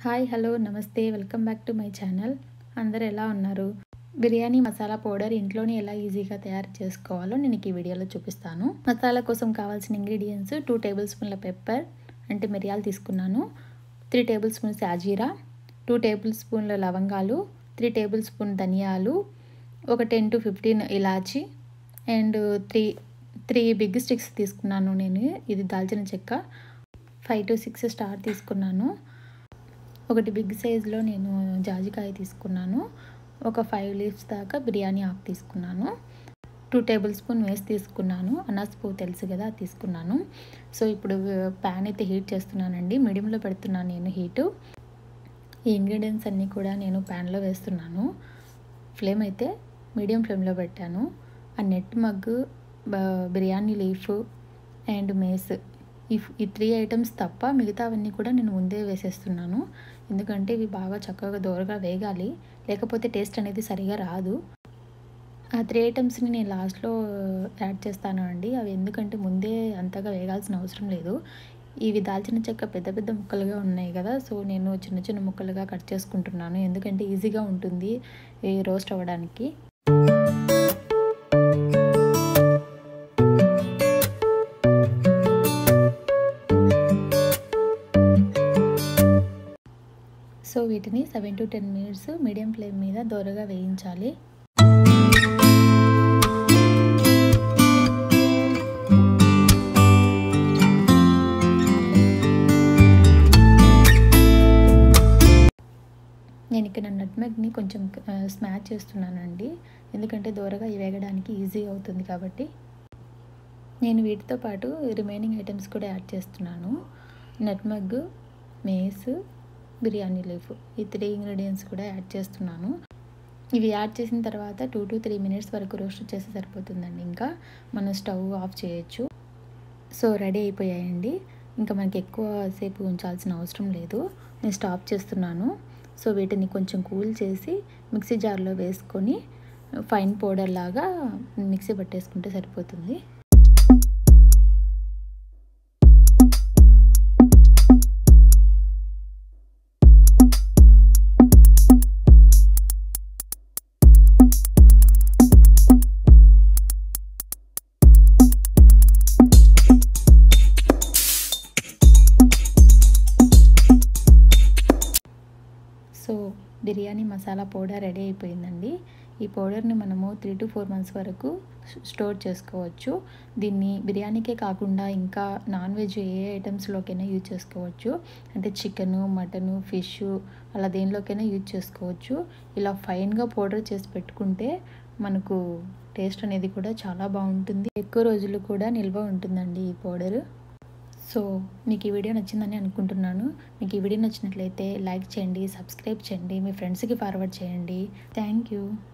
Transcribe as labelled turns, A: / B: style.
A: hi hello నమస్తే welcome back to my channel అందరు ఎలా ఉన్నారు బిర్యానీ మసాలా పౌడర్ ఇంట్లోనే ఎలా ఈజీగా తయారు చేసుకోవాలో నేను ఈ వీడియోలో చూపిస్తాను మసాలా కోసం కావాల్సిన ఇంగ్రీడియంట్స్ టూ టేబుల్ స్పూన్ల పెప్పర్ అంటే మిరియాలు తీసుకున్నాను త్రీ టేబుల్ స్పూన్స్ యాజీరా టూ టేబుల్ స్పూన్ల లవంగాలు త్రీ టేబుల్ స్పూన్ ధనియాలు ఒక టెన్ టు ఫిఫ్టీన్ ఇలాచి and three three big sticks తీసుకున్నాను నేను ఇది దాల్చిన చెక్క ఫైవ్ టు సిక్స్ స్టార్ తీసుకున్నాను ఒకటి బిగ్ సైజులో నేను జాజికాయ తీసుకున్నాను ఒక ఫైవ్ లీవ్స్ దాకా బిర్యానీ ఆకు తీసుకున్నాను టూ టేబుల్ స్పూన్ వేసి తీసుకున్నాను అనాస్ పువ్వు తెలుసు కదా అది తీసుకున్నాను సో ఇప్పుడు ప్యాన్ అయితే హీట్ చేస్తున్నానండి మీడియంలో పెడుతున్నాను నేను హీటు ఈ ఇంగ్రీడియంట్స్ అన్నీ కూడా నేను ప్యాన్లో వేస్తున్నాను ఫ్లేమ్ అయితే మీడియం ఫ్లేమ్లో పెట్టాను ఆ nutmeg biryani leaf and mace ఈ ఈ త్రీ ఐటమ్స్ తప్ప మిగతావన్నీ కూడా నేను ముందే వేసేస్తున్నాను ఎందుకంటే ఇవి బాగా చక్కగా దోరగా వేగాలి లేకపోతే టేస్ట్ అనేది సరిగా రాదు ఆ త్రీ ఐటమ్స్ని నేను లాస్ట్లో యాడ్ చేస్తాను అండి అవి ఎందుకంటే ముందే అంతగా వేగాల్సిన అవసరం లేదు ఇవి దాల్చిన చెక్క పెద్ద పెద్ద ముక్కలుగా ఉన్నాయి కదా సో నేను చిన్న చిన్న ముక్కలుగా కట్ చేసుకుంటున్నాను ఎందుకంటే ఈజీగా ఉంటుంది రోస్ట్ అవ్వడానికి సో వీటిని seven to ten minutes medium flame మీద దోరగా వేయించాలి నేను ఇక్కడ నట్మెగ్ని కొంచెం స్మాచ్ చేస్తున్నానండి ఎందుకంటే దూరగా వేగడానికి ఈజీ అవుతుంది కాబట్టి నేను వీటితో పాటు రిమైనింగ్ ఐటమ్స్ కూడా యాడ్ చేస్తున్నాను నట్మగ్ మేస్ బిర్యానీ లీఫ్ ఈ త్రీ ఇంగ్రీడియంట్స్ కూడా యాడ్ చేస్తున్నాను ఇవి యాడ్ చేసిన తర్వాత టూ టు త్రీ మినిట్స్ వరకు రోస్ట్ చేస్తే సరిపోతుందండి ఇంకా మనం స్టవ్ ఆఫ్ చేయొచ్చు సో రెడీ అయిపోయాయండి ఇంకా మనకి ఎక్కువ సేపు ఉంచాల్సిన అవసరం లేదు నేను స్టాప్ చేస్తున్నాను సో వీటిని కొంచెం కూల్ చేసి మిక్సీ జార్లో వేసుకొని ఫైన్ పౌడర్ లాగా మిక్సీ పట్టేసుకుంటే సరిపోతుంది so biryani masala powder ready అయిపోయిందండి ఈ పౌడర్ని మనము త్రీ టు ఫోర్ మంత్స్ వరకు స్టోర్ చేసుకోవచ్చు దీన్ని బిర్యానీకే కాకుండా ఇంకా నాన్ వెజ్ ఏ ఐటమ్స్లోకైనా యూజ్ చేసుకోవచ్చు అంటే చికెను మటను ఫిష్ అలా దేనిలోకైనా యూజ్ చేసుకోవచ్చు ఇలా ఫైన్గా పౌడర్ చేసి పెట్టుకుంటే మనకు టేస్ట్ అనేది కూడా చాలా బాగుంటుంది ఎక్కువ రోజులు కూడా నిల్వ ఉంటుందండి ఈ పౌడర్ సో మీకు ఈ వీడియో నచ్చిందని అనుకుంటున్నాను మీకు ఈ వీడియో నచ్చినట్లయితే లైక్ చేయండి సబ్స్క్రైబ్ చేయండి మీ ఫ్రెండ్స్కి ఫార్వర్డ్ చేయండి థ్యాంక్ యూ